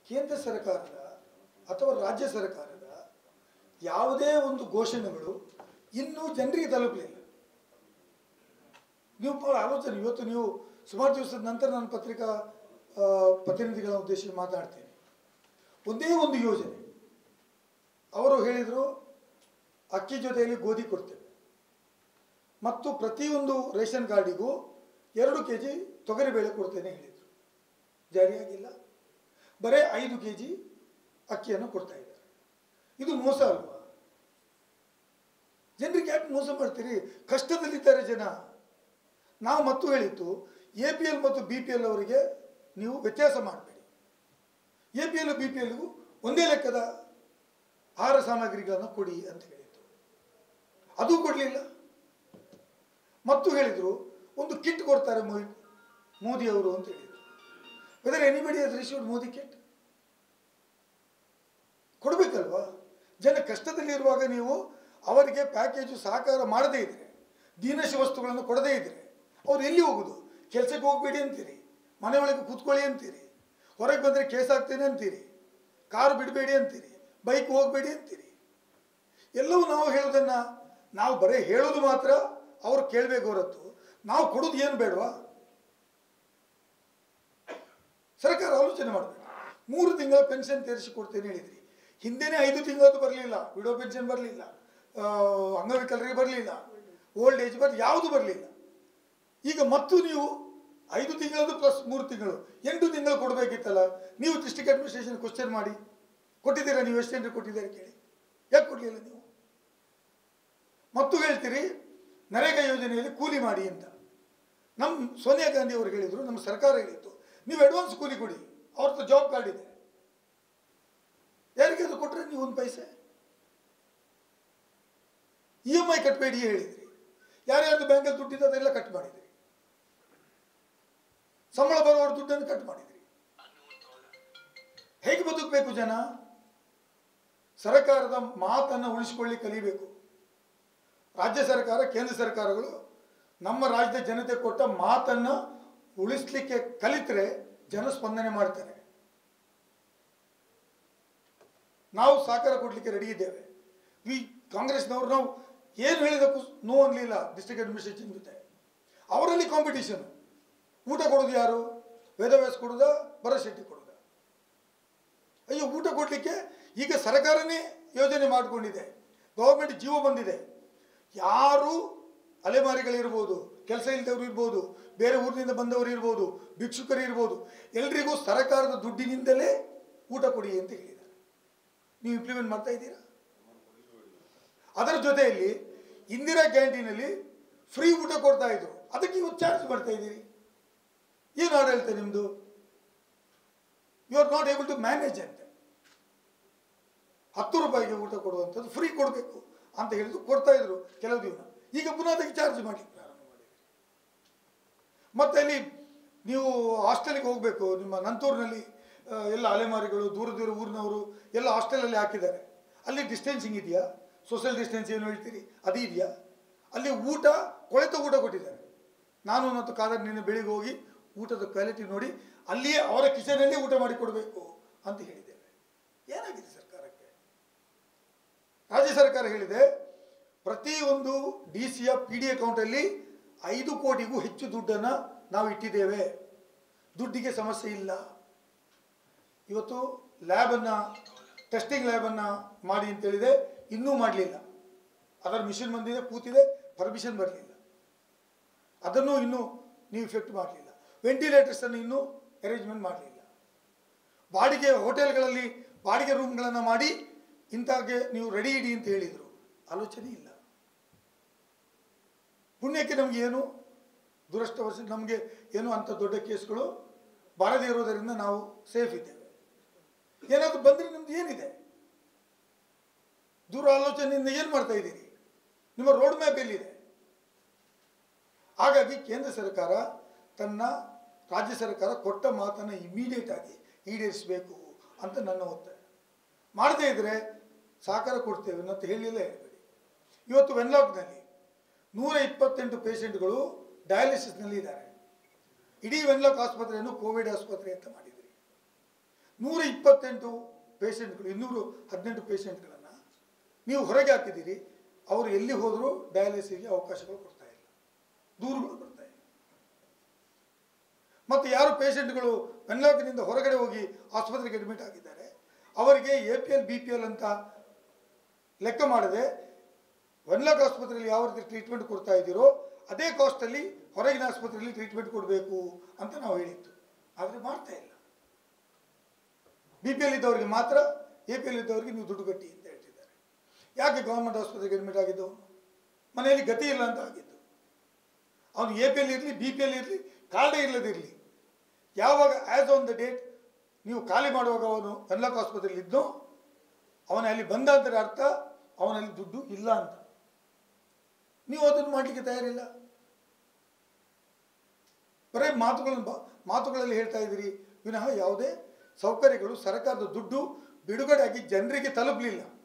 ಕೇಂದ್ರ ಸರ್ಕಾರದ ಅಥವಾ ರಾಜ್ಯ ಸರ್ಕಾರದ ಯಾವುದೇ ಒಂದು ಘೋಷಣೆಗಳು ಇನ್ನೂ ಜನರಿಗೆ ತಲುಪಲಿಲ್ಲ ನೀವು ಭಾಳ ಆಲೋಚನೆ ಇವತ್ತು ನೀವು ಸುಮಾರು ದಿವಸದ ನಂತರ ನಾನು ಪತ್ರಿಕಾ ಆ, ಪ್ರತಿನಿಧಿಗಳ ಉದ್ದೇಶ ಮಾತಾಡ್ತೀನಿ ಒಂದೇ ಒಂದು ಯೋಜನೆ ಅವರು ಹೇಳಿದರು ಅಕ್ಕಿ ಜೊತೆಯಲ್ಲಿ ಗೋಧಿ ಕೊಡ್ತೇವೆ ಮತ್ತು ಪ್ರತಿಯೊಂದು ರೇಷನ್ ಕಾರ್ಡಿಗೂ ಎರಡು ಕೆ ಜಿ ತೊಗರಿಬೇಳೆ ಕೊಡ್ತೇನೆ ಹೇಳಿದರು ಜಾರಿಯಾಗಿಲ್ಲ ಬರೀ ಐದು ಕೆ ಜಿ ಅಕ್ಕಿಯನ್ನು ಕೊಡ್ತಾ ಇದ್ದಾರೆ ಇದು ಮೋಸ ಅಲ್ವಾ ಜನರಿಗೆ ಯಾಕೆ ಮೋಸ ಮಾಡ್ತೀರಿ ಕಷ್ಟದಲ್ಲಿದ್ದಾರೆ ಜನ ನಾವು ಮತ್ತು ಹೇಳಿತ್ತು ಎ ಪಿ ಎಲ್ ಮತ್ತು ಬಿ ಪಿ ಎಲ್ ಅವರಿಗೆ ನೀವು ವ್ಯತ್ಯಾಸ ಮಾಡಬೇಡಿ A P L B P ಎಲ್ಗೂ ಒಂದೇ ಲೆಕ್ಕದ ಆಹಾರ ಸಾಮಗ್ರಿಗಳನ್ನು ಕೊಡಿ ಅಂತ ಹೇಳಿತ್ತು ಅದು ಕೊಡಲಿಲ್ಲ ಮತ್ತು ಹೇಳಿದರು ಒಂದು ಕಿಟ್ ಕೊಡ್ತಾರೆ ಮೋದಿ ಮೋದಿ ಅವರು ಅಂತ ಹೇಳಿದರು whether anybody has received Modi kit ಕೊಡಬೇಕಲ್ವಾ ಜನ ಕಷ್ಟದಲ್ಲಿರುವಾಗ ನೀವು ಅವರಿಗೆ ಪ್ಯಾಕೇಜು ಸಹಕಾರ ಮಾಡದೇ ಇದ್ರೆ ದೀನಶ ವಸ್ತುಗಳನ್ನು ಕೊಡದೇ ಇದ್ರೆ ಅವ್ರು ಎಲ್ಲಿ ಹೋಗುದು ಕೆಲಸಕ್ಕೆ ಹೋಗಬೇಡಿ ಅಂತೀರಿ ಮನೆ ಒಳಗೆ ಕೂತ್ಕೊಳ್ಳಿ ಅಂತೀರಿ ಹೊರಗೆ ಬಂದರೆ ಕೇಸ್ ಆಗ್ತೇನೆ ಅಂತೀರಿ ಕಾರು ಬಿಡಬೇಡಿ ಅಂತೀರಿ ಬೈಕ್ ಹೋಗಬೇಡಿ ಅಂತೀರಿ ಎಲ್ಲವೂ ನಾವು ಹೇಳೋದನ್ನು ನಾವು ಬರೀ ಹೇಳೋದು ಮಾತ್ರ ಅವ್ರು ಕೇಳಬೇಕು ಹೊರತು ನಾವು ಕೊಡೋದು ಏನು ಬೇಡವಾ ಸರ್ಕಾರ ಆಲೋಚನೆ ಮಾಡಬೇಕು ಮೂರು ತಿಂಗಳ ಪೆನ್ಷನ್ ತೀರಿಸಿ ಕೊಡ್ತೇನೆ ಹೇಳಿದ್ರಿ ಹಿಂದೆನೇ ಐದು ತಿಂಗಳದ್ದು ಬರಲಿಲ್ಲ ವಿಡೋ ಪೆನ್ಷನ್ ಬರಲಿಲ್ಲ ಅಂಗವಿಕಲರಿಗೆ ಬರಲಿಲ್ಲ ಓಲ್ಡ್ ಏಜ್ ಬರ್ ಯಾವುದು ಬರಲಿಲ್ಲ ಈಗ ಮತ್ತು ನೀವು ಐದು ತಿಂಗಳದ್ದು ಪ್ಲಸ್ ಮೂರು ತಿಂಗಳು ಎಂಟು ತಿಂಗಳು ಕೊಡಬೇಕಿತ್ತಲ್ಲ ನೀವು ಡಿಸ್ಟ್ರಿಕ್ಟ್ ಅಡ್ಮಿನಿಸ್ಟ್ರೇಷನ್ ಕ್ವಶನ್ ಮಾಡಿ ಕೊಟ್ಟಿದ್ದೀರಾ ನೀವು ಎಷ್ಟು ಜನರಿಗೆ ಕೊಟ್ಟಿದ್ದಾರೆ ಕೇಳಿ ಯಾಕೆ ಕೊಡಲಿಲ್ಲ ನೀವು ಮತ್ತು ಹೇಳ್ತೀರಿ ನರೇಗಾ ಯೋಜನೆಯಲ್ಲಿ ಕೂಲಿ ಮಾಡಿ ಅಂತ ನಮ್ಮ ಸೋನಿಯಾ ಗಾಂಧಿ ಅವರು ಹೇಳಿದರು ನಮ್ಮ ಸರ್ಕಾರ ಹೇಳಿತ್ತು ನೀವು ಅಡ್ವಾನ್ಸ್ ಕೂಲಿ ಕೊಡಿ ಅವ್ರದ್ದು ಜಾಬ್ ಕಾರ್ಡ್ ಇದೆ ಯಾರಿಗೆ ಅದು ಕೊಟ್ಟರೆ ನೀವು ಒಂದು ಪೈಸೆ ಇ ಎಮ್ ಐ ಕಟ್ಟಬೇಡಿ ಹೇಳಿದ್ರಿ ಯಾರ್ಯಾರ್ದು ಬ್ಯಾಂಕಲ್ಲಿ ದುಡ್ಡಿದೆ ಅದೆಲ್ಲ ಕಟ್ ಮಾಡಿದ್ರಿ ಸಂಬಳ ಬರೋರ ದುಡ್ಡನ್ನು ಕಟ್ ಮಾಡಿದ್ರಿ ಹೇಗೆ ಬದುಕಬೇಕು ಜನ ಸರ್ಕಾರದ ಮಾತನ್ನು ಉಳಿಸಿಕೊಳ್ಳಿ ಕಲಿಬೇಕು ರಾಜ್ಯ ಸರ್ಕಾರ ಕೇಂದ್ರ ಸರ್ಕಾರಗಳು ನಮ್ಮ ರಾಜ್ಯದ ಜನತೆ ಕೊಟ್ಟ ಮಾತನ್ನು ಉಳಿಸ್ಲಿಕ್ಕೆ ಕಲಿತರೆ ಜನ ಸ್ಪಂದನೆ ಮಾಡ್ತಾರೆ ನಾವು ಸಹಕಾರ ಕೊಡಲಿಕ್ಕೆ ರೆಡಿ ಇದ್ದೇವೆ ವಿ ಕಾಂಗ್ರೆಸ್ನವರು ನಾವು ಏನು ಹೇಳಿದಕ್ಕೂ ನೋ ಅನ್ಲಿಲ್ಲ ಡಿಸ್ಟ್ರಿಕ್ಟ್ ಅಡ್ಮಿನಿಸ್ಟ್ರೇಷನ್ ಜೊತೆ ಅವರಲ್ಲಿ ಕಾಂಪಿಟೇಷನ್ ಊಟ ಕೊಡೋದು ಯಾರು ವೇದವ್ಯಾಸ ಕೊಡೋದ ಭರಶೆಟ್ಟಿ ಕೊಡೋದ ಅಯ್ಯೋ ಊಟ ಕೊಡಲಿಕ್ಕೆ ಈಗ ಸರ್ಕಾರನೇ ಯೋಜನೆ ಮಾಡಿಕೊಂಡಿದೆ ಗೌರ್ಮೆಂಟ್ ಜೀವ ಬಂದಿದೆ ಯಾರು ಅಲೆಮಾರಿಗಳಿರ್ಬೋದು ಕೆಲಸ ಇಲ್ಲದವರು ಇರ್ಬೋದು ಬೇರೆ ಊರಿನಿಂದ ಬಂದವರು ಇರ್ಬೋದು ಭಿಕ್ಷುಕರು ಇರ್ಬೋದು ಎಲ್ರಿಗೂ ಸರ್ಕಾರದ ದುಡ್ಡಿನಿಂದಲೇ ಊಟ ಕೊಡಿ ಅಂತ ಹೇಳಿದ್ದಾರೆ ನೀವು ಇಂಪ್ಲಿಮೆಂಟ್ ಮಾಡ್ತಾ ಇದ್ದೀರಾ ಅದರ ಜೊತೆಯಲ್ಲಿ ಇಂದಿರಾ ಕ್ಯಾಂಟೀನಲ್ಲಿ ಫ್ರೀ ಊಟ ಕೊಡ್ತಾ ಇದ್ರು ಅದಕ್ಕೆ ಇವತ್ತು ಚಾರ್ಜ್ ಮಾಡ್ತಾ ಇದ್ದೀರಿ ಏನು ಆಡಳಿತ ನಿಮ್ಮದು you are not able to manage ಅಂತ ಹತ್ತು ರೂಪಾಯಿಗೆ ಊಟ ಕೊಡುವಂಥದ್ದು ಫ್ರೀ ಕೊಡಬೇಕು ಅಂತ ಹೇಳಿದ್ರು ಕೊಡ್ತಾ ಇದ್ರು ಕೆಲವು ದಿನ ಈಗ ಪುನಃ ಅದಕ್ಕೆ ಚಾರ್ಜ್ ಮಾಡಿ ಪ್ರಾರಂಭ ಮಾಡಿದ್ರು ಮತ್ತೆ ಅಲ್ಲಿ ನೀವು ಹಾಸ್ಟೆಲ್ಗೆ ಹೋಗಬೇಕು ನಿಮ್ಮ ನಂತೂರಿನಲ್ಲಿ ಆ, ಎಲ್ಲ ಅಲೆಮಾರಿಗಳು ದೂರ ದೂರ ಊರಿನವರು ಎಲ್ಲ ಹಾಸ್ಟೆಲಲ್ಲಿ ಹಾಕಿದ್ದಾರೆ ಅಲ್ಲಿ ಡಿಸ್ಟೆನ್ಸಿಂಗ್ ಇದೆಯಾ ಸೋಷಿಯಲ್ ಡಿಸ್ಟೆನ್ಸ್ ಏನು ಹೇಳ್ತೀರಿ ಅದು ಇದೆಯಾ ಅಲ್ಲಿ ಊಟ ಕೊಳೆತ ಊಟ ಕೊಟ್ಟಿದ್ದಾರೆ ನಾನು ಮತ್ತು ಕಾದರ್ ನಿನ್ನೆ ಬೆಳಿಗ್ಗೆ ಹೋಗಿ ಊಟದ ಕ್ವಾಲಿಟಿ ನೋಡಿ ಅಲ್ಲಿಯೇ ಅವರ ಕಿಚನಲ್ಲಿ ಊಟ ಮಾಡಿ ಕೊಡಬೇಕು ಅಂತ ಹೇಳಿದ್ದೇವೆ ಏನಾಗಿದೆ ಸರ್ಕಾರಕ್ಕೆ ರಾಜ್ಯ ಸರ್ಕಾರ ಹೇಳಿದೆ ಪ್ರತಿಯೊಂದು ಡಿ ಸಿಯ ಪಿ ಡಿ ಅಕೌಂಟಲ್ಲಿ ಐದು ಕೋಟಿಗೂ ಹೆಚ್ಚು ದುಡ್ಡನ್ನು ನಾವು ಇಟ್ಟಿದ್ದೇವೆ ದುಡ್ಡಿಗೆ ಸಮಸ್ಯೆ ಇಲ್ಲ ಇವತ್ತು ಲ್ಯಾಬನ್ನು ಟೆಸ್ಟಿಂಗ್ ಲ್ಯಾಬನ್ನು ಮಾಡಿ ಅಂತೇಳಿದೆ ಇನ್ನೂ ಮಾಡಲಿಲ್ಲ ಅದರ ಮಿಷಿನ್ ಬಂದಿದೆ ಕೂತಿದೆ ಪರ್ಮಿಷನ್ ಬರಲಿಲ್ಲ ಅದನ್ನು ಇನ್ನೂ ನೀವು ಇಫೆಕ್ಟ್ ಮಾಡಲಿಲ್ಲ ವೆಂಟಿಲೇಟರ್ಸನ್ನು ಇನ್ನೂ ಅರೇಂಜ್ಮೆಂಟ್ ಮಾಡಲಿಲ್ಲ ಬಾಡಿಗೆ ಹೋಟೆಲ್ಗಳಲ್ಲಿ ಬಾಡಿಗೆ ರೂಮ್ಗಳನ್ನು ಮಾಡಿ ಇಂಥಾಗೆ ನೀವು ರೆಡಿ ಇಡಿ ಅಂತ ಹೇಳಿದರು ಆಲೋಚನೆ ಇಲ್ಲ ಪುಣ್ಯಕ್ಕೆ ನಮಗೆ ಏನು ದುರಷ್ಟವಶ ನಮಗೆ ಏನು ಅಂಥ ದೊಡ್ಡ ಕೇಸ್ಗಳು ಬಾರದೇ ಇರೋದರಿಂದ ನಾವು ಸೇಫ್ ಇದ್ದೇವೆ ಏನಾದರೂ ಬಂದರೆ ನಿಮ್ದು ಏನಿದೆ ದೂರ ಆಲೋಚನೆಯಿಂದ ಏನು ಮಾಡ್ತಾ ಇದ್ದೀರಿ ನಿಮ್ಮ ರೋಡ್ ಮ್ಯಾಪ್ ಎಲ್ಲಿದೆ ಹಾಗಾಗಿ ಕೇಂದ್ರ ಸರ್ಕಾರ ತನ್ನ ರಾಜ್ಯ ಸರ್ಕಾರ ಕೊಟ್ಟ ಮಾತನ್ನು ಇಮಿಡಿಯೇಟ್ ಆಗಿ ಈಡೇರಿಸಬೇಕು ಅಂತ ನನ್ನ ಒತ್ತಾಯ ಮಾಡದೇ ಇದ್ದರೆ ಸಹಕಾರ ಕೊಡ್ತೇವೆ ಅಂತ ಹೇಳಿಲ್ಲ ಹೇಳಬೇಡಿ ಇವತ್ತು ವೆನ್ಲಾಕ್ನಲ್ಲಿ ನೂರ ಇಪ್ಪತ್ತೆಂಟು ಪೇಷಂಟ್ಗಳು ಡಯಾಲಿಸಿಸ್ನಲ್ಲಿ ಇದ್ದಾರೆ ಇಡೀ ವೆನ್ಲಾಕ್ ಆಸ್ಪತ್ರೆಯನ್ನು ಕೋವಿಡ್ ಆಸ್ಪತ್ರೆ ಅಂತ ಮಾಡಿದ್ರಿ ನೂರ ಇಪ್ಪತ್ತೆಂಟು ಪೇಷಂಟ್ಗಳು ಇನ್ನೂರು ಹದಿನೆಂಟು ಪೇಷಂಟ್ಗಳನ್ನು ನೀವು ಹೊರಗೆ ಹಾಕಿದ್ದೀರಿ ಅವರು ಎಲ್ಲಿ ಹೋದರೂ ಡಯಾಲಿಸಿಸ್ಗೆ ಅವಕಾಶಗಳು ಕೊಡ್ತಾ ಇಲ್ಲ ದೂರುಗಳು ಬರ್ತಾ ಇಲ್ಲ ಮತ್ತು ಯಾರು ಪೇಷಂಟ್ಗಳು ವೆನ್ಲಾಕ್ನಿಂದ ಹೊರಗಡೆ ಹೋಗಿ ಆಸ್ಪತ್ರೆಗೆ ಅಡ್ಮಿಟ್ ಆಗಿದ್ದಾರೆ ಅವರಿಗೆ A P L B P L ಅಂತ ಲೆಕ್ಕ ಮಾಡದೆ ವೆನ್ಲಾಕ್ ಆಸ್ಪತ್ರೆಯಲ್ಲಿ ಯಾವ ರೀತಿ ಟ್ರೀಟ್ಮೆಂಟ್ ಕೊಡ್ತಾ ಇದ್ದೀರೋ ಅದೇ ಕಾಸ್ಟಲ್ಲಿ ಹೊರಗಿನ ಆಸ್ಪತ್ರೆಯಲ್ಲಿ ಟ್ರೀಟ್ಮೆಂಟ್ ಕೊಡಬೇಕು ಅಂತ ನಾವು ಹೇಳಿತ್ತು ಆದರೆ ಮಾಡ್ತಾ ಇಲ್ಲ ಬಿ ಪಿ ಎಲ್ ಇದ್ದವರಿಗೆ ಮಾತ್ರ ಎ ಪಿ ಎಲ್ ಇದ್ದವರಿಗೆ ನೀವು ದುಡ್ಡು ಕಟ್ಟಿ ಅಂತ ಹೇಳ್ತಿದ್ದಾರೆ ಯಾಕೆ ಗೌರ್ಮೆಂಟ್ ಆಸ್ಪತ್ರೆಗೆ ಅಡ್ಮಿಟ್ ಆಗಿದ್ದು ಮನೆಯಲ್ಲಿ ಗತಿ ಇಲ್ಲ ಅಂತ ಆಗಿದ್ದು ಅವನು ಎ ಪಿ ಎಲ್ ಇರಲಿ ಬಿ ಪಿ ಎಲ್ ಇರಲಿ ಕಾರ್ಡೇ ಇಲ್ಲದಿರಲಿ ಯಾವಾಗ ಆ್ಯಸ್ ಆನ್ ದ ಡೇಟ್ ನೀವು ಖಾಲಿ ಮಾಡುವಾಗ ಅವನು ವೆನ್ಲಾಕ್ ಆಸ್ಪತ್ರೆಯಲ್ಲಿ ಇದ್ದು ಅವನ ಅಲ್ಲಿ ಬಂದ ಅಂದರೆ ಅರ್ಥ ಅವನಲ್ಲಿ ದುಡ್ಡು ಇಲ್ಲ ಅಂತ ನೀವು ಅದನ್ನು ಮಾಡಲಿಕ್ಕೆ ತಯಾರಿಲ್ಲ ಬರೀ ಮಾತುಗಳನ್ನು ಬ- ಮಾತುಗಳಲ್ಲಿ ಹೇಳ್ತಾ ಇದ್ದೀರಿ ವಿನಃ ಯಾವುದೇ ಸೌಕರ್ಯಗಳು ಸರ್ಕಾರದ ದುಡ್ಡು ಬಿಡುಗಡೆ ಆಗಿ ಜನರಿಗೆ ತಲುಪಲಿಲ್ಲ